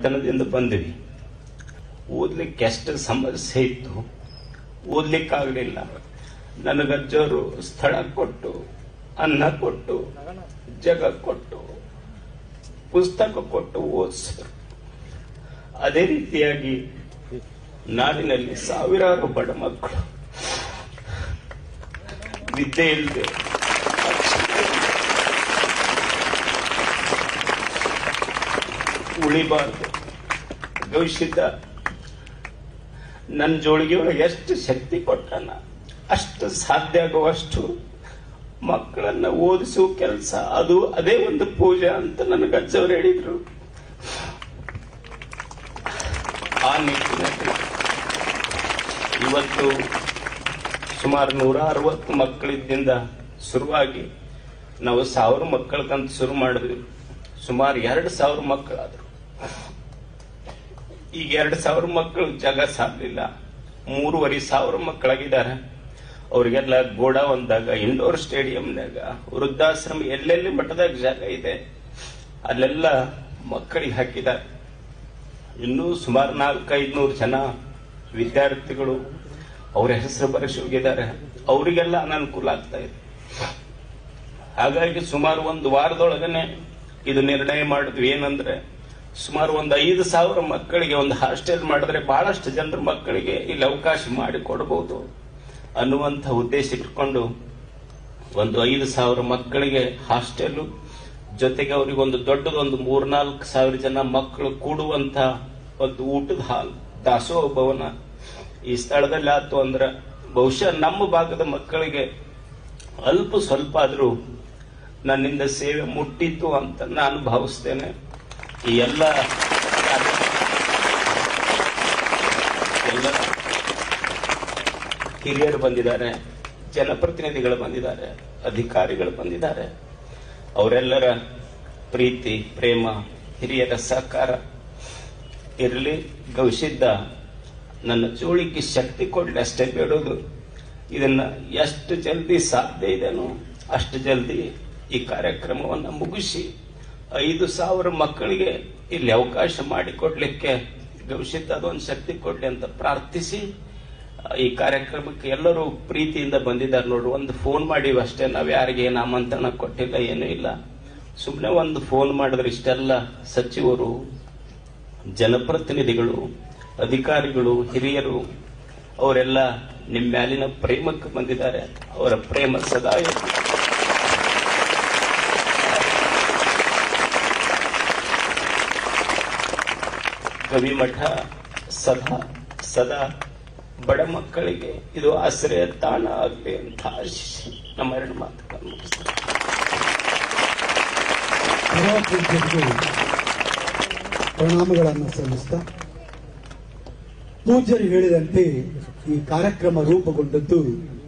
ತನದಿಂದ ಬಂದ್ವಿ ಓದ್ಲಿಕ್ಕೆ ಎಷ್ಟು ಸಮಸ್ಯೆ ಇತ್ತು ಓದ್ಲಿಕ್ಕಾಗಲಿಲ್ಲ ನನಗಜ್ಜವರು ಸ್ಥಳ ಕೊಟ್ಟು ಅನ್ನ ಕೊಟ್ಟು ಜಗ ಕೊಟ್ಟು ಪುಸ್ತಕ ಕೊಟ್ಟು ಓದಿಸಿದ್ರು ಅದೇ ರೀತಿಯಾಗಿ ನಾಡಿನಲ್ಲಿ ಸಾವಿರಾರು ಬಡ ಮಕ್ಕಳು ವಿದ್ಯೆ ಇಲ್ಲದೆ ಉಳಿಬಾರ್ದು ಗವಿಸಿದ್ದ ನನ್ನ ಜೋಳಿಗೆ ಒಳಗೆ ಎಷ್ಟು ಶಕ್ತಿ ಕೊಟ್ಟಾನ ಅಷ್ಟು ಸಾಧ್ಯ ಆಗುವಷ್ಟು ಮಕ್ಕಳನ್ನ ಓದಿಸುವ ಕೆಲಸ ಅದು ಅದೇ ಒಂದು ಪೂಜೆ ಅಂತ ನನಗೆ ಅಜ್ಜವ್ರು ಹೇಳಿದ್ರು ಆ ನಿಟ್ಟಿನಲ್ಲಿ ಇವತ್ತು ಸುಮಾರು ನೂರ ಅರವತ್ತು ಮಕ್ಕಳಿದ್ದಿಂದ ಶುರುವಾಗಿ ನಾವು ಸಾವಿರ ಮಕ್ಕಳಕ್ಕಂತ ಶುರು ಮಾಡಿದ್ವಿ ಸುಮಾರು ಎರಡು ಸಾವಿರ ಮಕ್ಕಳಾದ್ರು ಈಗ ಎರಡು ಸಾವಿರ ಮಕ್ಕಳು ಜಾಗ ಸಾಲಿಲ್ಲ ಮೂರುವರೆ ಸಾವಿರ ಮಕ್ಕಳಾಗಿದ್ದಾರೆ ಅವರಿಗೆಲ್ಲ ಗೋಡ ಒಂದಾಗ ಇಂಡೋರ್ ಸ್ಟೇಡಿಯಂನಾಗ ವೃದ್ಧಾಶ್ರಮ ಎಲ್ಲೆಲ್ಲಿ ಮಟ್ಟದಾಗ ಜಾಗ ಇದೆ ಅಲ್ಲೆಲ್ಲ ಮಕ್ಕಳಿಗೆ ಹಾಕಿದ್ದಾರೆ ಇನ್ನೂ ಸುಮಾರು ನಾಲ್ಕೈದ್ನೂರು ಜನ ವಿದ್ಯಾರ್ಥಿಗಳು ಅವರ ಹೆಸರು ಬರೆಸಿ ಹೋಗಿದ್ದಾರೆ ಅವರಿಗೆಲ್ಲ ಅನಾನುಕೂಲ ಆಗ್ತಾ ಇದೆ ಹಾಗಾಗಿ ಸುಮಾರು ಒಂದು ವಾರದೊಳಗನೆ ಇದು ನಿರ್ಣಯ ಮಾಡಿದ್ವಿ ಏನಂದ್ರೆ ಸುಮಾರು ಒಂದು ಐದು ಸಾವಿರ ಮಕ್ಕಳಿಗೆ ಒಂದು ಹಾಸ್ಟೆಲ್ ಮಾಡಿದ್ರೆ ಬಹಳಷ್ಟು ಜನರ ಮಕ್ಕಳಿಗೆ ಇಲ್ಲಿ ಅವಕಾಶ ಮಾಡಿ ಕೊಡಬಹುದು ಅನ್ನುವಂಥ ಉದ್ದೇಶ ಇಟ್ಕೊಂಡು ಒಂದು ಐದು ಸಾವಿರ ಮಕ್ಕಳಿಗೆ ಹಾಸ್ಟೆಲ್ ಜೊತೆಗೆ ಅವರಿಗೆ ಒಂದು ದೊಡ್ಡದೊಂದು ಮೂರ್ನಾಲ್ಕು ಸಾವಿರ ಜನ ಮಕ್ಕಳು ಕೂಡುವಂತ ಒಂದು ಊಟದ ಹಾಲ್ ದಾಸೋಹ ಭವನ ಈ ಸ್ಥಳದಲ್ಲಿ ಆತು ಅಂದ್ರೆ ಬಹುಶಃ ನಮ್ಮ ಭಾಗದ ಮಕ್ಕಳಿಗೆ ಅಲ್ಪ ಸ್ವಲ್ಪ ಆದ್ರೂ ನನ್ನಿಂದ ಸೇವೆ ಮುಟ್ಟಿತ್ತು ಅಂತ ನಾನು ಭಾವಿಸ್ತೇನೆ ಈ ಎಲ್ಲ ಎಲ್ಲ ಹಿರಿಯರು ಬಂದಿದ್ದಾರೆ ಜನಪ್ರತಿನಿಧಿಗಳು ಬಂದಿದ್ದಾರೆ ಅಧಿಕಾರಿಗಳು ಬಂದಿದ್ದಾರೆ ಅವರೆಲ್ಲರ ಪ್ರೀತಿ ಪ್ರೇಮ ಹಿರಿಯರ ಸಹಕಾರ ಇರಲಿ ಗವಿಸಿದ್ದ ನನ್ನ ಜೋಳಿಗೆ ಶಕ್ತಿ ಕೊಡ್ಲಿ ಅಷ್ಟೇ ಬೇಡೋದು ಇದನ್ನ ಎಷ್ಟು ಜಲ್ದಿ ಸಾಧ್ಯ ಇದೆನೋ ಅಷ್ಟು ಜಲ್ದಿ ಈ ಕಾರ್ಯಕ್ರಮವನ್ನು ಮುಗಿಸಿ ಐದು ಸಾವಿರ ಮಕ್ಕಳಿಗೆ ಇಲ್ಲಿ ಅವಕಾಶ ಮಾಡಿಕೊಡ್ಲಿಕ್ಕೆ ಗವಿಸಿದ್ದ ಅದೊಂದು ಶಕ್ತಿ ಕೊಡ್ಲಿ ಅಂತ ಪ್ರಾರ್ಥಿಸಿ ಈ ಕಾರ್ಯಕ್ರಮಕ್ಕೆ ಎಲ್ಲರೂ ಪ್ರೀತಿಯಿಂದ ಬಂದಿದ್ದಾರೆ ನೋಡ್ರಿ ಒಂದು ಫೋನ್ ಮಾಡಿವಿ ಅಷ್ಟೇ ನಾವ್ ಯಾರಿಗೆ ಏನು ಆಮಂತ್ರಣ ಕೊಟ್ಟಿಲ್ಲ ಏನೂ ಇಲ್ಲ ಸುಮ್ಮನೆ ಒಂದು ಫೋನ್ ಮಾಡಿದ್ರೆ ಇಷ್ಟೆಲ್ಲ ಸಚಿವರು ಜನಪ್ರತಿನಿಧಿಗಳು ಅಧಿಕಾರಿಗಳು ಹಿರಿಯರು ಅವರೆಲ್ಲ ನಿಮ್ಮ ಮ್ಯಾಲಿನ ಪ್ರೇಮಕ್ಕೆ ಬಂದಿದ್ದಾರೆ ಅವರ ಪ್ರೇಮ ಸದಾ ಇರ್ಲಿ. ಕವಿಮಠ ಸದಾ ಸದಾ ಬಡ ಮಕ್ಕಳಿಗೆ ಇದು ಆಶ್ರಯ ತಾಣ ಆಗಲಿ ಅಂತ ಆಶಿಸಿ ನಮ್ಮ ಎರಡು ಮಾತುಗಳನ್ನು ಮುಗಿಸ್ತೇನೆ ಪೂಜ್ಯರಿಗೆ ಪ್ರಣಾಮಗಳನ್ನು ಸಲ್ಲಿಸ್ತಾ ಪೂಜ್ಯರು ಹೇಳಿದಂತೆ ಈ ಕಾರ್ಯಕ್ರಮ ರೂಪುಗೊಂಡದ್ದು